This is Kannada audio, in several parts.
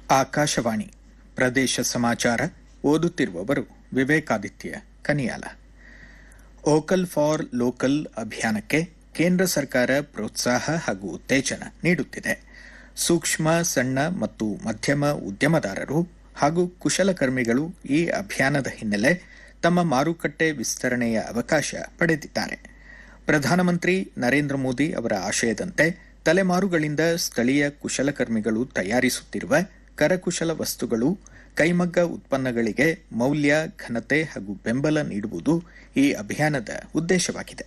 ಆಕಾಶವಾಣಿ ಪ್ರದೇಶ ಸಮಾಚಾರ ಓದುತ್ತಿರುವವರು Vivekaditya Kaniyala vocal for local ಅಭಿಯಾನಕ್ಕೆ ಕೇಂದ್ರ ಸರ್ಕಾರ ಪ್ರೋತ್ಸಾಹ ಹಾಗೂ ಉತ್ತೇಜನ ನೀಡುತ್ತಿದೆ ಸೂಕ್ಷ್ಮ ಸಣ್ಣ ಮತ್ತು ಮಧ್ಯಮ ಉದ್ಯಮದಾರರು ಹಾಗೂ ಕುಶಲಕರ್ಮಿಗಳು ಈ ಅಭಿಯಾನದ ಹಿನ್ನೆಲೆ ತಮ್ಮ ಮಾರುಕಟ್ಟೆ ವಿಸ್ತರಣೆಯ ಅವಕಾಶ ಪಡೆದಿದ್ದಾರೆ ಪ್ರಧಾನಮಂತ್ರಿ ನರೇಂದ್ರ ಮೋದಿ ಅವರ ಆಶಯದಂತೆ ತಲೆಮಾರುಗಳಿಂದ ಸ್ಥಳೀಯ ಕುಶಲಕರ್ಮಿಗಳು ತಯಾರಿಸುತ್ತಿರುವ ಕರಕುಶಲ ವಸ್ತುಗಳು ಕೈಮಗ್ಗ ಉತ್ಪನ್ನಗಳಿಗೆ ಮೌಲ್ಯ ಘನತೆ ಹಾಗೂ ಬೆಂಬಲ ನೀಡುವುದು ಈ ಅಭಿಯಾನದ ಉದ್ದೇಶವಾಗಿದೆ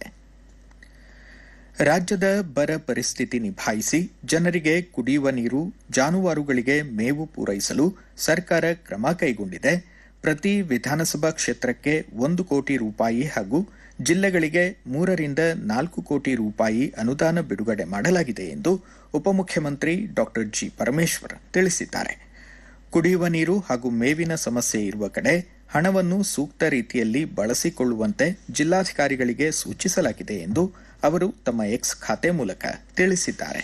ರಾಜ್ಯದ ಬರ ಪರಿಸ್ಥಿತಿ ನಿಭಾಯಿಸಿ ಜನರಿಗೆ ಕುಡಿಯುವ ನೀರು ಜಾನುವಾರುಗಳಿಗೆ ಮೇವು ಪೂರೈಸಲು ಸರ್ಕಾರ ಕ್ರಮ ಕೈಗೊಂಡಿದೆ ಪ್ರತಿ ವಿಧಾನಸಭಾ ಕ್ಷೇತ್ರಕ್ಕೆ ಒಂದು ಕೋಟಿ ರೂಪಾಯಿ ಹಾಗೂ ಜಿಲ್ಲೆಗಳಿಗೆ ಮೂರರಿಂದ ನಾಲ್ಕು ಕೋಟಿ ರೂಪಾಯಿ ಅನುದಾನ ಬಿಡುಗಡೆ ಮಾಡಲಾಗಿದೆ ಎಂದು ಉಪಮುಖ್ಯಮಂತ್ರಿ ಡಾ ಜಿ ಪರಮೇಶ್ವರ್ ತಿಳಿಸಿದ್ದಾರೆ ಕುಡಿಯುವ ನೀರು ಹಾಗೂ ಮೇವಿನ ಸಮಸ್ಯೆ ಇರುವ ಕಡೆ ಹಣವನ್ನು ಸೂಕ್ತ ರೀತಿಯಲ್ಲಿ ಬಳಸಿಕೊಳ್ಳುವಂತೆ ಜಿಲ್ಲಾಧಿಕಾರಿಗಳಿಗೆ ಸೂಚಿಸಲಾಗಿದೆ ಎಂದು ಅವರು ತಮ್ಮ ಎಕ್ಸ್ ಖಾತೆ ಮೂಲಕ ತಿಳಿಸಿದ್ದಾರೆ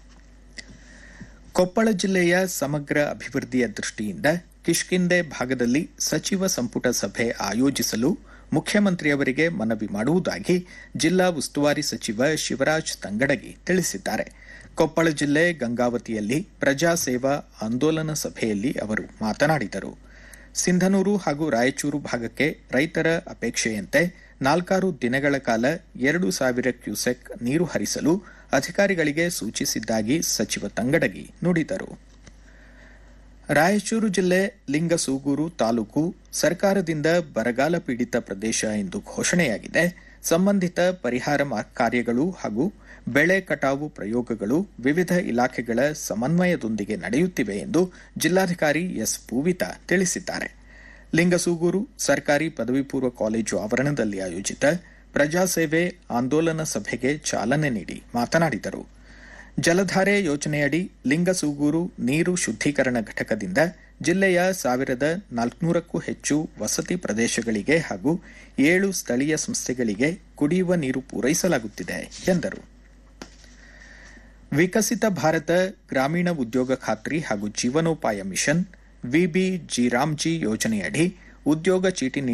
ಕೊಪ್ಪಳ ಜಿಲ್ಲೆಯ ಸಮಗ್ರ ಅಭಿವೃದ್ಧಿಯ ದೃಷ್ಟಿಯಿಂದ ಕಿಷ್ಕಿಂದೆ ಭಾಗದಲ್ಲಿ ಸಚಿವ ಸಂಪುಟ ಸಭೆ ಆಯೋಜಿಸಲು ಮುಖ್ಯಮಂತ್ರಿಯವರಿಗೆ ಮನವಿ ಮಾಡುವುದಾಗಿ ಜಿಲ್ಲಾ ಉಸ್ತುವಾರಿ ಸಚಿವ ಶಿವರಾಜ್ ತಂಗಡಗಿ ತಿಳಿಸಿದ್ದಾರೆ ಕೊಪ್ಪಳ ಜಿಲ್ಲೆ ಗಂಗಾವತಿಯಲ್ಲಿ ಪ್ರಜಾ ಸೇವಾ ಆಂದೋಲನ ಸಭೆಯಲ್ಲಿ ಅವರು ಮಾತನಾಡಿದರು ಸಿಂಧನೂರು ಹಾಗೂ ರಾಯಚೂರು ಭಾಗಕ್ಕೆ ರೈತರ ಅಪೇಕ್ಷೆಯಂತೆ ನಾಲ್ಕಾರು ದಿನಗಳ ಕಾಲ ಎರಡು ಸಾವಿರ ಕ್ಯೂಸೆಕ್ ನೀರು ಹರಿಸಲು ಅಧಿಕಾರಿಗಳಿಗೆ ಸೂಚಿಸಿದ್ದಾಗಿ ಸಚಿವ ತಂಗಡಗಿ ನುಡಿದರು ರಾಯಚೂರು ಜಿಲ್ಲೆ ಲಿಂಗಸೂಗೂರು ತಾಲೂಕು ಸರ್ಕಾರದಿಂದ ಬರಗಾಲ ಪೀಡಿತ ಪ್ರದೇಶ ಎಂದು ಘೋಷಣೆಯಾಗಿದೆ ಸಂಬಂಧಿತ ಪರಿಹಾರ ಕಾರ್ಯಗಳು ಹಾಗೂ ಬೆಳೆ ಕಟಾವು ಪ್ರಯೋಗಗಳು ವಿವಿಧ ಇಲಾಖೆಗಳ ಸಮನ್ವಯದೊಂದಿಗೆ ನಡೆಯುತ್ತಿವೆ ಎಂದು ಜಿಲ್ಲಾಧಿಕಾರಿ ಎಸ್ ಪೂವಿತಾ ತಿಳಿಸಿದ್ದಾರೆ ಲಿಂಗಸೂಗೂರು ಸರ್ಕಾರಿ ಪದವಿ ಪೂರ್ವ ಕಾಲೇಜು ಆವರಣದಲ್ಲಿ ಆಯೋಜಿತ ಪ್ರಜಾಸೇವೆ ಆಂದೋಲನ ಸಭೆಗೆ ಚಾಲನೆ ನೀಡಿ ಮಾತನಾಡಿದರು ಜಲಧಾರೆ ಯೋಜನೆಯಡಿ ಲಿಂಗಸೂಗೂರು ನೀರು ಶುದ್ದೀಕರಣ ಘಟಕದಿಂದ ಜಿಲ್ಲೆಯ ಸಾವಿರದ ನಾಲ್ಕುನೂರಕ್ಕೂ ಹೆಚ್ಚು ವಸತಿ ಪ್ರದೇಶಗಳಿಗೆ ಹಾಗೂ ಏಳು ಸ್ಥಳೀಯ ಸಂಸ್ಥೆಗಳಿಗೆ ಕುಡಿಯುವ ನೀರು ಪೂರೈಸಲಾಗುತ್ತಿದೆ ಎಂದರು ವಿಕಸಿತ ಭಾರತ ಗ್ರಾಮೀಣ ಉದ್ಯೋಗ ಖಾತ್ರಿ ಹಾಗೂ ಜೀವನೋಪಾಯ ಮಿಷನ್ ವಿಬಿ ಜಿರಾಮ್ಜಿ ಯೋಜನೆಯಡಿ ಉದ್ಯೋಗ ಚೀಟಿ